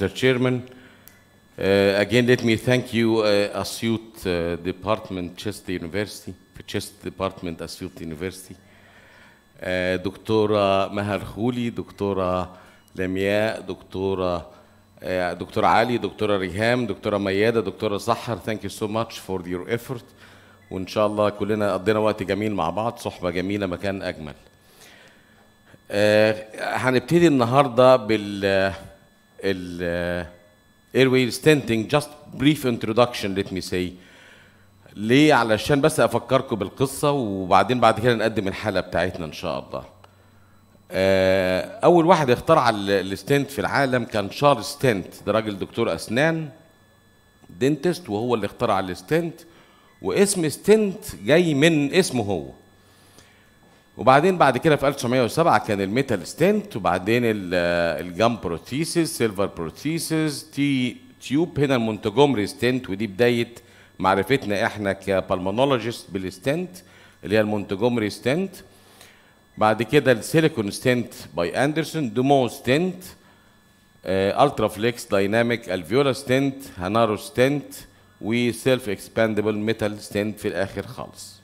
Mr. Chairman. Uh, again, let me thank you, uh, Asyut uh, Department, Chester University, Chester Department, Asyut University. Uh, دكتورة مها الخولي، دكتورة لمياء، دكتورة uh, دكتورة علي، دكتورة ريهام، دكتورة ميادة، دكتورة سحر. Thank you so much for your effort. وإن شاء الله كلنا قضينا وقت جميل مع بعض، صحبة جميلة، مكان أجمل. آه، هنبتدي النهارده بال ال airway stenting just brief introduction let me say ليه علشان بس افكركم بالقصه وبعدين بعد كده نقدم الحاله بتاعتنا ان شاء الله آه، اول واحد اخترع ال- الستنت في العالم كان شارل ستنت ده راجل دكتور اسنان دنتست وهو اللي اخترع الستنت واسم ستنت جاي من اسمه هو وبعدين بعد كده في 1907 كان الميتال ستنت وبعدين ال- الجام بروثيسيس سيلفر بروثيسيس تي تيوب هنا المونتجومري ستنت ودي بدايه معرفتنا احنا كبالمونولوجيست بالستنت اللي هي المونتجومري ستنت بعد كده السيليكون ستنت باي اندرسون دومو ستنت الترا فليكس دايناميك الفيولا ستنت هانارو ستنت وسيلف اكسباندبل ميتال ستنت في الاخر خالص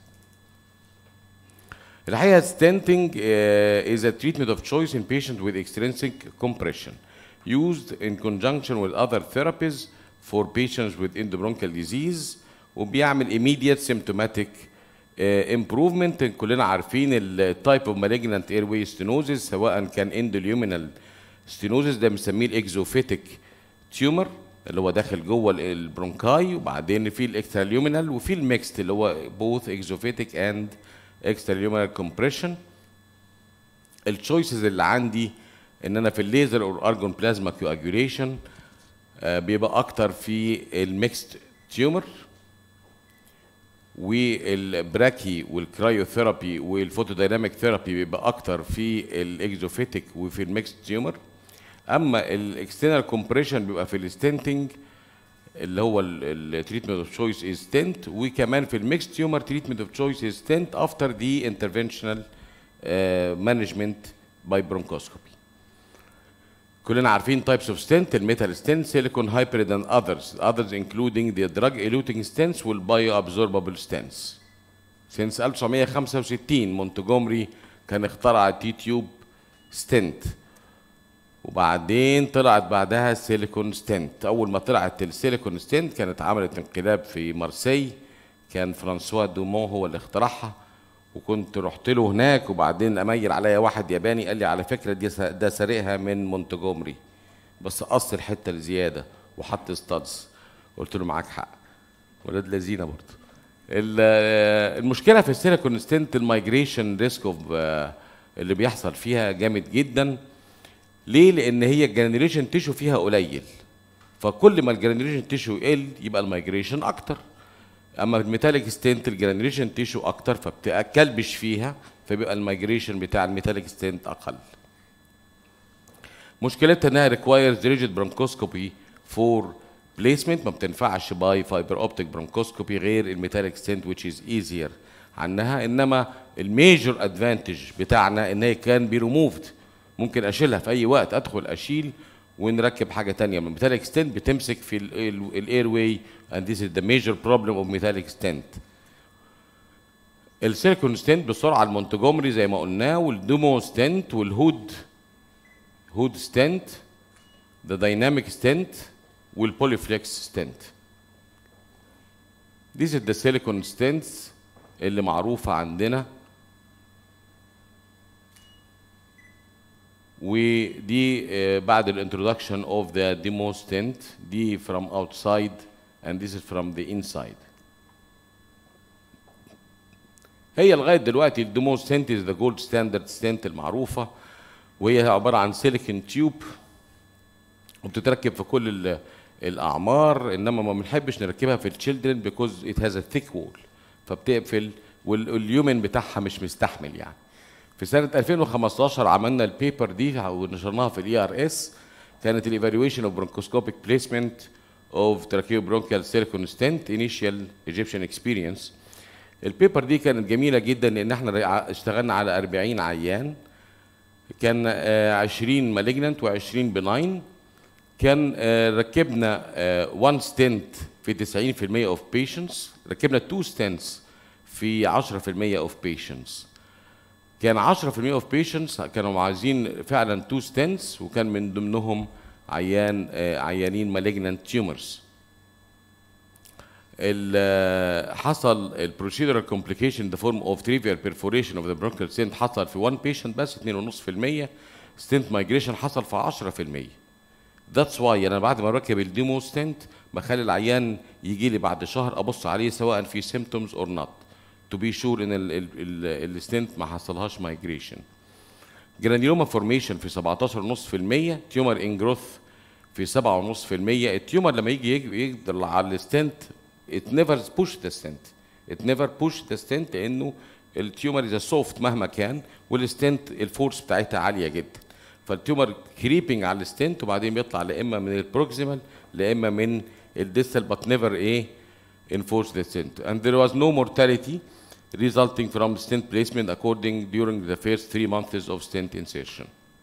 الحقيقه stenting uh, is a treatment of choice in patients with extrinsic compression used in conjunction with other therapies for patients with endobronchial disease وبيعمل immediate symptomatic uh, improvement كلنا عارفين ال type of malignant airway stenosis سواء كان endoluminal stenosis ده بنسميه الاكزوفيتك tumor اللي هو داخل جوه ال- البرونكاي وبعدين في الاكستراليومينال وفي الميكست اللي هو both exophytic and extraluminal compression التشويسز اللي عندي ان انا في الليزر او ارجون بلازما كواجوليشن بيبقى اكتر في الميكست تيومر والبراكي والكرايوثيرابي والفوتودايناميك ثيرابي بيبقى اكتر في الاكزوفيتك وفي الميكست تيومر اما الاكسترنال كومبريشن بيبقى في الستنتنج اللي هو التريتمنت اوف تشويس از ستنت وكمان في الميكس تيومر تريتمنت اوف تشويس از ستنت افتر دي انترفنشنال مانجمنت باي برونكوسكوبي كلنا عارفين types of stent الميتال stent silicon hybrid and others others including the drug eluting stents والbioabsorbable stents since 1965 مونتجومري كان اخترع التي تيوب ستنت وبعدين طلعت بعدها السيليكون ستنت اول ما طلعت السيليكون ستنت كانت عملت انقلاب في مارسي كان فرانسوا دومون هو اللي اخترعها وكنت رحت له هناك وبعدين اميل عليا واحد ياباني قال لي على فكره دي س- ده سارقها من مونتجومري بس قص الحته الزياده وحط ستادز قلت له معاك حق ولاد لذينه برضه ال- المشكله في السيليكون ستنت المايجريشن ريسك اوف اللي بيحصل فيها جامد جدا ليه؟ لأن هي الجنريشن تيشو فيها قليل فكل ما الجنريشن تيشو يقل يبقى المايجريشن أكتر أما الميتاليك ستنت الجنريشن تيشو أكتر فبتكلبش فيها فبيبقى المايجريشن بتاع الميتاليك ستنت أقل مشكلتها انها ريكوايرز ريجيد برونكوسكوبي فور بليسمنت ما بتنفعش باي فايبر اوبتيك برونكوسكوبي غير الميتاليك ستنت which is easier عنها انما الميجر ادفانتج بتاعنا ان هي كان بي ريموفد ممكن اشيلها في اي وقت ادخل اشيل ونركب حاجه تانية من الميتاليك ستنت بتمسك في الاير واي and this is the major problem of metallic stent السيليكون ستنت بسرعه المونتجومري زي ما قلناه والدومو ستنت والهود هود ستنت ذا دايناميك ستنت والبوليفليكس ستنت This is the silicon stents اللي معروفة عندنا ودي آه، بعد الانترودكشن اوف ذا demo stent دي from outside and this is from the inside هي لغايه دلوقتي الديمو ستنت از ذا جولد ستاندرد ستنت المعروفه وهي عباره عن سيليكون تيوب وبتتركب في كل ال- الاعمار انما ما بنحبش نركبها في التشيلدرن بيكوز ات هاز ا ثيك وول فبتقفل واليومن بتاعها مش مستحمل يعني في سنه 2015 عملنا البيبر دي ونشرناها في الاي ار اس كانت الايفالويشن اوف برونكوسكوبيك بليسمنت اوف تراكيو برونكيال سيليكون ستنت انيشال ايجيبشن اكسبيرينس البيبر دي كانت جميله جدا لان احنا رع- اشتغلنا على 40 عيان كان آه، 20 مالجننت و20 بناين كان آه، ركبنا 1 ستنت في 90% اوف بيشنتس ركبنا 2 ستنتس في 10% اوف بيشنتس كان 10% اوف بيشنتس كانوا عايزين فعلا 2 ستنتس وكان من ضمنهم عيان آه، عيانين مالجنانت تيومرز ال- حصل البروسيدرال كومبليكيشن ذا فورم اوف تريفيال بيرفوريشن اوف ذا برونكال ستنت حصل في 1 بيشنت بس 2.5% ستنت مايجريشن حصل في 10% ذاتس واي انا بعد ما اركب الديمو ستنت بخلي العيان يجي لي بعد شهر ابص عليه سواء في سيمتومز اور نوت تو بي شور ان الستنت ما حصلهاش مايجريشن جرانيوما فورميشن في 17.5% تيومر ان جروث في 7.5% التيومر لما يجي يج- يقدر على الستنت it never push the stent it never push the stent لانه التيومر از سوفت مهما كان والستنت الفورس بتاعتها عاليه جدا فالتيومر كريبنج على الستنت وبعدين بيطلع لا اما من البروكسيمال لا اما من الديستال but never ايه enforce the stent and there was no mortality resulting from stent placement according during the first three months of stent insertion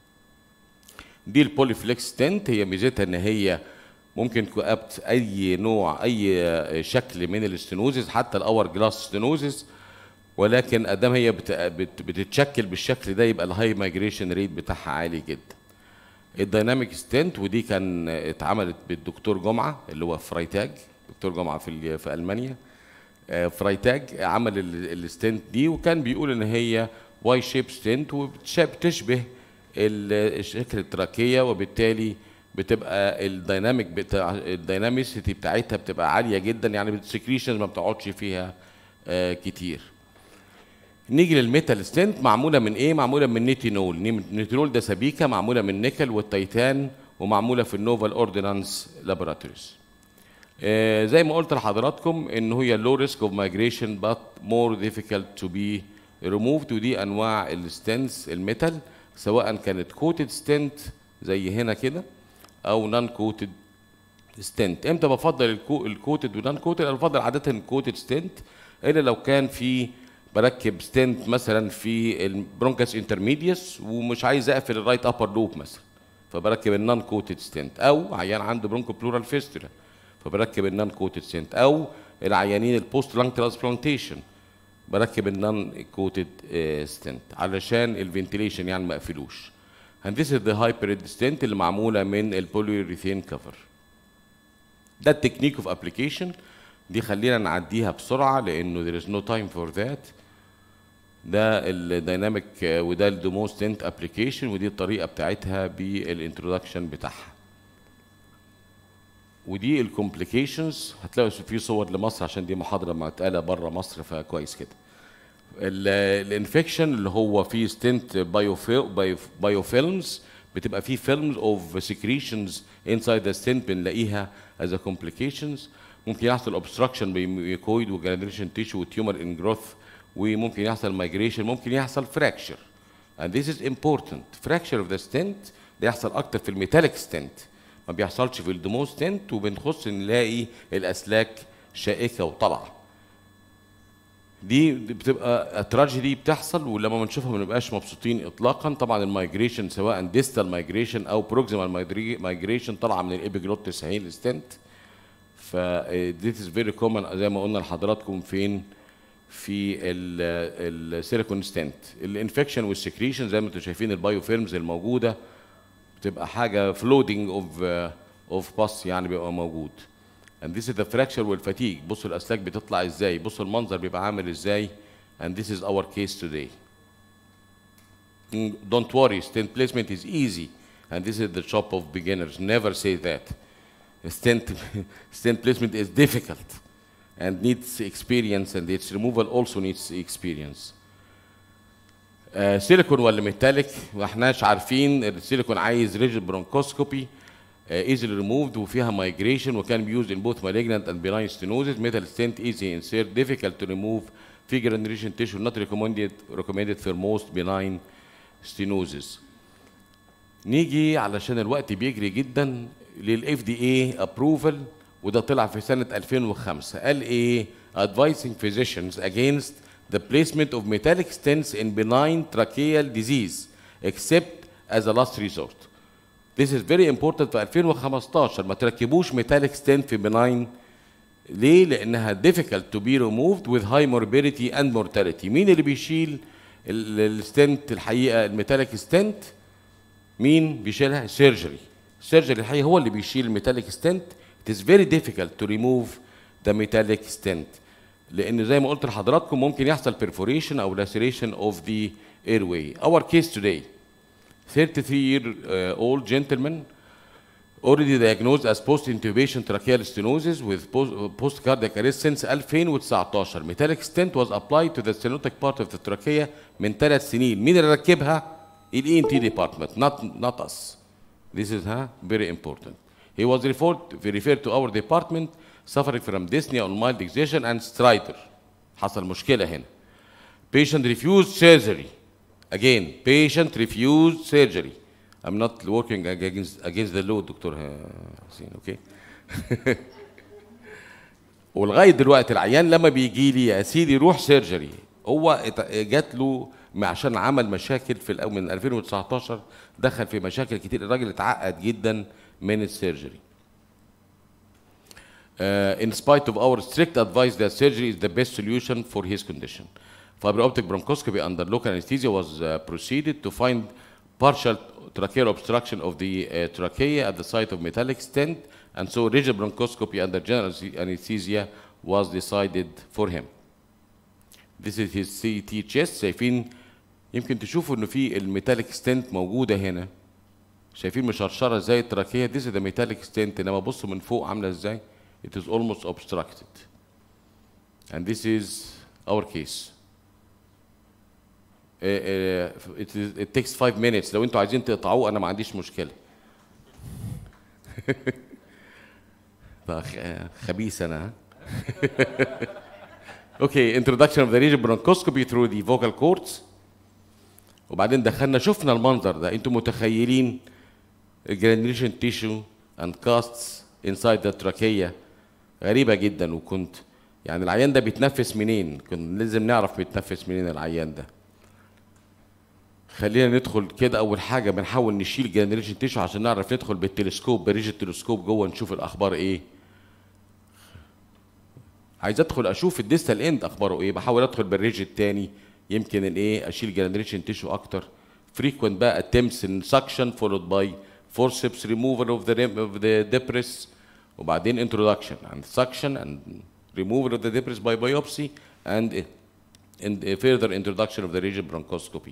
دي البوليفليكس ستنت هي ميزتها ان هي ممكن تكابت اي نوع اي شكل من الاستنوزز حتى الاور جلاس ستنوزز ولكن ادام هي بت- بت- بتتشكل بالشكل ده يبقى الهاي مايجريشن ريت بتاعها عالي جدا الدايناميك ستنت ودي كان اتعملت بالدكتور جمعه اللي هو فرايتاج دكتور جمعه في ال- في المانيا آه، فرايتاج عمل ال- الستنت دي وكان بيقول ان هي واي شيب ستنت وبتشبه ال- شكل التراكيه وبالتالي بتبقى الديناميك بتاع الديناميسيتي بتاعتها بتبقى عاليه جدا يعني السكريشن ما بتقعدش فيها آه، كتير نيجي للميتال ستنت معموله من ايه معموله من نيتينول نيتينول ده سبيكه معموله من نيكل والتيتان ومعموله في النوفال اوردينانس لابوراتوريز آه، زي ما قلت لحضراتكم ان هي لو ريسك اوف مايجريشن بات مور ديفيكالت تو بي ريموفد ودي انواع الستنتس الميتال سواء كانت كوتد ستنت زي هنا كده او نون كوتد ستنت امتى بفضل الكو الكوتد ونان كوتد انا بفضل عاده الكوتد ستنت الا لو كان في بركب ستنت مثلا في البرونكاس انترميديوس ومش عايز اقفل الرايت ابر لوب مثلا فبركب النون كوتد ستنت او عيان عنده برونكو بلورال فيستولا فبركب النون كوتد ستنت او العيانين البوست لانج ترانسبلانتيشن بركب النون كوتد ستنت علشان الفنتيليشن يعني ما اقفلوش and this is the hybrid stent اللي معموله من البوليوريثين كفر ده التكنيك اوف ابلكيشن دي خلينا نعديها بسرعه لانه there is no time for that ده الديناميك وده الديمو ستنت ابلكيشن ودي الطريقه بتاعتها بالانترودكشن بتاعها ودي الكومبليكيشنز هتلاقوا في صور لمصر عشان دي محاضره متقاله بره مصر فكويس كده الانفكشن اللي هو فيه ستنت بايو فيلمز بتبقى فيه فيلمز اوف سكريشنز انسايد ذا ستنت بنلاقيها از كومبليكيشنز ممكن يحصل اوبستراكشن بميكويد وجرانيوليشن تيشو وتيومر ان جروث وممكن يحصل مايجريشن ممكن يحصل فراكشر and this is important fracture of the stent ده يحصل اكتر في الميتاليك ستنت ما بيحصلش في الدمو ستنت وبنخص نلاقي الاسلاك شائكه وطالعه دي بتبقى تراجيدي بتحصل ولما بنشوفها ما بنبقاش مبسوطين اطلاقا طبعا المايجريشن سواء ديستال مايجريشن او بروكسيمال مايجريشن طالعه من الابيجلوتس اهي الستنت ف this is very common زي ما قلنا لحضراتكم فين في السيليكون ستنت الانفكشن والسكريشن زي ما انتم شايفين البايو فيلمز الموجوده بتبقى حاجه فلودنج اوف اوف باس يعني بيبقى موجود and this is the fracture والفاتيج بصوا الاسلاك بتطلع ازاي بصوا المنظر بيبقى عامل ازاي and this is our case today Mm, don't worry stent placement is easy and this is the job of beginners never say that stent stent placement is difficult and needs experience and its removal also needs experience آه، سيليكون ولا ميتاليك ما احناش عارفين السيليكون عايز ريجل برونكوسكوبي ايزلي ريموفد وفيها مايجريشن وكان بيوز ان بوث مالجنانت اند بيناين ستينوزز ميتال ستنت ايزي انسير difficult to remove في جرانيوليشن تيشو not recommended recommended for most benign stenosis نيجي علشان الوقت بيجري جدا للاف دي اي ابروفل وده طلع في سنه 2005 قال ايه advising physicians against the placement of metallic stents in benign tracheal disease except as a last resort This is very important في 2015 ما تركبوش metallic stent في benign ليه؟ لأنها difficult to be removed with high morbidity and mortality. مين اللي بيشيل الستنت الحقيقة الميتاليك ستنت؟ مين بيشيلها؟ سيرجري. السيرجري الحقيقة هو اللي بيشيل الميتاليك ستنت. It is very difficult to remove the metallic stent. لأن زي ما قلت لحضراتكم ممكن يحصل perforation أو laceration of the airway. Our case today 33 year uh, old gentleman already diagnosed as post-intubation tracheal stenosis with post- post-cardiac arrest since 2019. Metallic stent was applied to the stenotic part of the trachea من ثلاث سنين. مين اللي ركبها؟ ال ENT department, not, not us. This is huh, very important. He was referred, referred to our department suffering from dyspnea on mild exertion and stridor. حصل مشكلة هنا. Patient refused surgery. Again, patient refused surgery. I'm not working against against the law دكتور حسين اوكي ولغايه دلوقتي العيان لما بيجي لي يا سيدي روح سيرجري هو ات- جات له عشان عمل مشاكل في الأول من 2019 دخل في مشاكل كتير الراجل اتعقد جدا من السيرجري Uh, in spite of our strict advice that surgery is the best solution for his condition. Fiber optic bronchoscopy under local anesthesia was uh, proceeded to find partial tracheal obstruction of the uh, trachea at the site of metallic stent, and so rigid bronchoscopy under general anesthesia was decided for him. This is his CT chest شايفين يمكن تشوفوا انه في الميتاليك ستنت موجوده هنا شايفين مشرشره زي التراكيه This is the metallic stent انما بصوا من فوق عامله ازاي it is almost obstructed and this is our case uh, uh, it, is, it takes five minutes لو انتوا عايزين تقطعوه انا ما عنديش مشكله ده خ- خبيث انا ها اوكي introduction of the region bronchoscopy through the vocal cords وبعدين دخلنا شفنا المنظر ده انتوا متخيلين granulation tissue and casts inside the trachea غريبة جدا وكنت يعني العيان ده بيتنفس منين؟ كنا لازم نعرف بيتنفس منين العيان ده. خلينا ندخل كده أول حاجة بنحاول نشيل جنريشن تيشو عشان نعرف ندخل بالتلسكوب بريج التلسكوب جوه نشوف الأخبار إيه. عايز أدخل أشوف الديستال إند أخباره إيه، بحاول أدخل بالريج التاني يمكن الإيه أشيل جنريشن تيشو أكتر. frequent بقى attempts in suction followed by forceps removal of the rim- of the debris وبعدين introduction and suction and removal of the debris by biopsy and and a further introduction of the rigid bronchoscopy.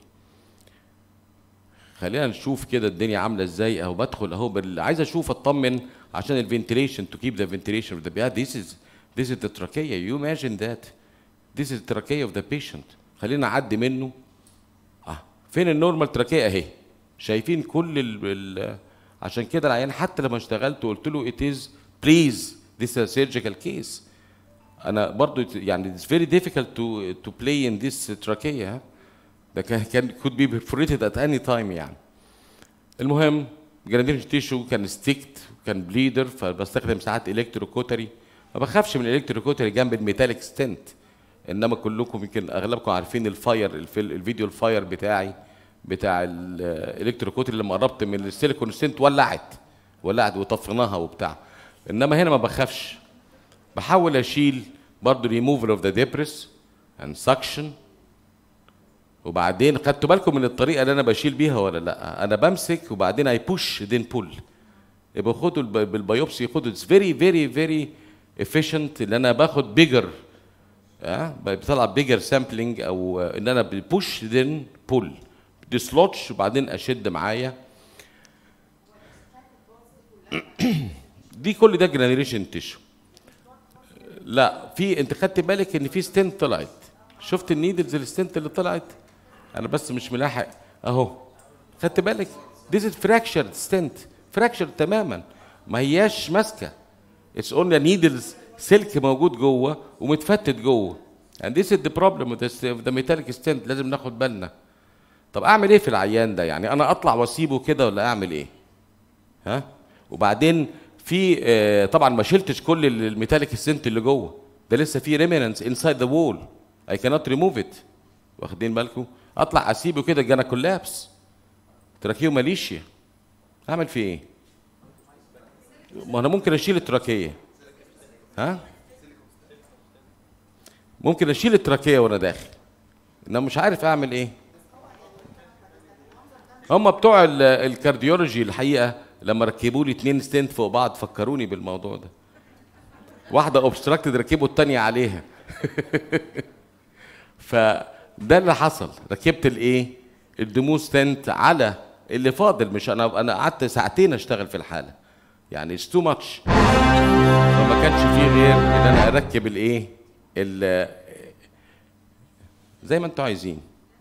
خلينا نشوف كده الدنيا عامله ازاي اهو بدخل اهو بال... عايز اشوف اطمن عشان الفنتيليشن to keep the ventilation of the yeah, this is this is the trachea you imagine that this is the trachea of the patient خلينا اعدي منه اه فين النورمال تراكيه اهي شايفين كل ال... ال... عشان كده العيان حتى لما اشتغلت وقلت له it is please this is a surgical case انا برضو يعني it's very difficult to to play in this trachea ها. ده كان كان could be perforated at any time يعني المهم جرانيوليشن تيشو كان ستيكت كان بليدر فبستخدم ساعات الكتروكوتري ما بخافش من الالكتروكوتري جنب الميتاليك ستنت انما كلكم يمكن اغلبكم عارفين الفاير الفيل- الفيديو الفاير بتاعي بتاع الالكتروكوتري لما قربت من السيليكون ستنت ولعت ولعت وطفيناها وبتاع انما هنا ما بخافش بحاول اشيل برضه ريموفال اوف ذا ديبرس اند سكشن وبعدين خدتوا بالكم من الطريقه اللي انا بشيل بيها ولا لا انا بمسك وبعدين اي بوش ذين بول يبقى خدوا الب- بالبيوبسي خدوا اتس فيري فيري فيري efficient ان انا باخد بيجر اه بطلع بيجر سامبلينج او آه، ان انا ببوش ذين بول ديسلوتش وبعدين اشد معايا دي كل ده جرانيوليشن تيشو لا في انت خدت بالك ان في ستنت طلعت شفت النيدلز الستنت اللي طلعت انا بس مش ملاحق اهو خدت بالك This is fractured stent fractured تماما ما هياش ماسكه اتس اونلي نيدلز سلك موجود جوه ومتفتت جوه and this is the problem with the, with the metallic stent لازم ناخد بالنا طب اعمل ايه في العيان ده يعني انا اطلع واسيبه كده ولا اعمل ايه ها وبعدين في آه، طبعا ما شلتش كل ال- الميتاليك السنت اللي جوه ده لسه في ريمينانس انسايد ذا وول اي كانوت ريموف ات واخدين بالكم اطلع اسيبه كده جانا كولابس تراكيو ماليشيا اعمل فيه ايه ما انا ممكن اشيل التراكيه ها ممكن اشيل التراكيه وانا داخل انا مش عارف اعمل ايه هم بتوع ال- الكارديولوجي الحقيقه لما ركبوا لي اتنين ستنت فوق بعض فكروني بالموضوع ده واحده اوبستراكتد ركبوا التانية عليها فده اللي حصل ركبت الايه الدمو ستنت على اللي فاضل مش انا انا قعدت ساعتين اشتغل في الحاله يعني اتس تو ماتش فما كانش فيه غير ان انا اركب الايه ال- زي ما انتوا عايزين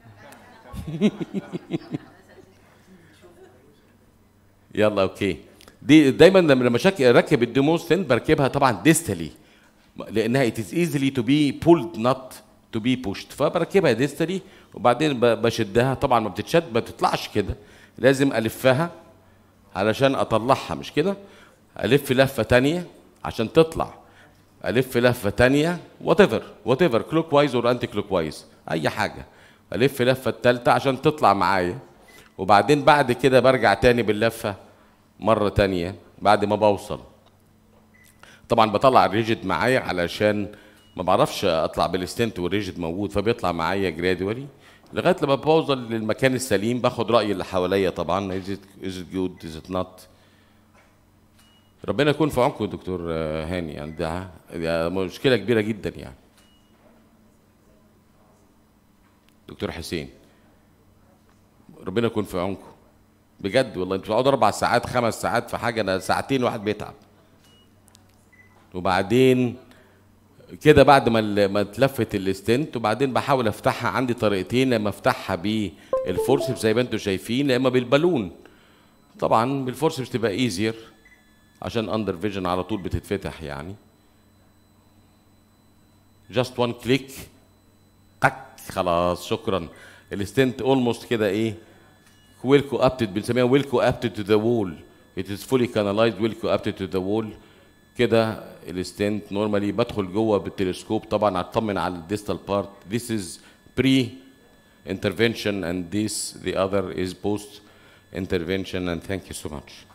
يلا اوكي دي دايما لما لما شك- اركب الديمو ستنت بركبها طبعا ديستالي لانها it is easily to be pulled not to be pushed فبركبها ديستالي وبعدين ب- بشدها طبعا ما بتتشد ما بتطلعش كده لازم الفها علشان اطلعها مش كده الف لفه تانية عشان تطلع الف لفه تانية وات ايفر وات ايفر كلوك وايز اور انتي كلوك وايز اي حاجه الف لفه التالتة عشان تطلع معايا وبعدين بعد كده برجع تاني باللفه مره تانية بعد ما بوصل طبعا بطلع الريجيد معايا علشان ما بعرفش اطلع بالستنت والريجيد موجود فبيطلع معايا جرادولي لغايه لما بوصل للمكان السليم باخد راي اللي حواليا طبعا از ات جود از ات نوت ربنا يكون في عونكم يا دكتور آه، هاني يعني ده ده مشكله كبيره جدا يعني دكتور حسين ربنا يكون في عونكم بجد والله انتوا بتقعدوا اربع ساعات خمس ساعات في حاجه انا ساعتين واحد بيتعب وبعدين كده بعد ما ال- ما اتلفت الستنت وبعدين بحاول افتحها عندي طريقتين لما افتحها بالفورسبس زي ما انتم شايفين يا اما بالبالون طبعا بالفورسبس تبقى ايزير عشان اندر فيجن على طول بتتفتح يعني جاست وان كليك تك خلاص شكرا الستنت اولموست كده ايه ويل كوابتد بنسميها ويل كوابتد تو ذا وول it is fully canalized ويل كوابتد تو ذا وول كده الستنت نورمالي بدخل جوه بالتلسكوب طبعا اطمن على الديستال بارت this is pre intervention and this the other is post intervention and thank you so much